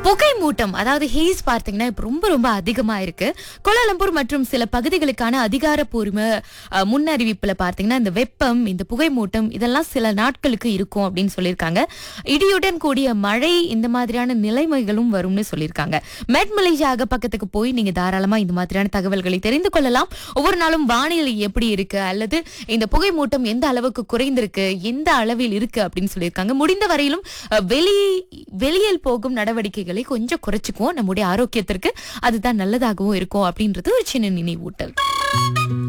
புகை மூட்டம் அதாவது ஹேஸ் பார்த்தீங்கன்னா இப்ப ரொம்ப ரொம்ப அதிகமா இருக்கு கோலாலம்பூர் மற்றும் சில பகுதிகளுக்கான அதிகாரப்பூர்வ அஹ், முன்னறிவிப்புல பார்த்தீங்கன்னா இந்த வெப்பம் இந்த புகை மூட்டம் இதெல்லாம் சில நாட்களுக்கு இருக்கும் அப்படின்னு சொல்லியிருக்காங்க இடியுடன் கூடிய மழை இந்த மாதிரியான நிலைமைகளும் வரும்னு சொல்லியிருக்காங்க மெட் மலேசியா பக்கத்துக்கு போய் நீங்க தாராளமா இந்த மாதிரியான தகவல்களை தெரிந்து கொள்ளலாம் ஒவ்வொரு நாளும் வானிலை எப்படி இருக்கு அல்லது இந்த புகை மூட்டம் எந்த அளவுக்கு குறைந்திருக்கு எந்த அளவில் இருக்கு அப்படின்னு சொல்லியிருக்காங்க முடிந்த வரையிலும் அஹ், வெளி வெளியில் போகும் நடவடிக்கைகளை கொஞ்சம் குறைச்சிக்குவோம் நம்முடைய ஆரோக்கியத்திற்கு அதுதான் நல்லதாகவும் இருக்கும் அப்படின்றது ஒரு சின்ன நினைவூட்டல்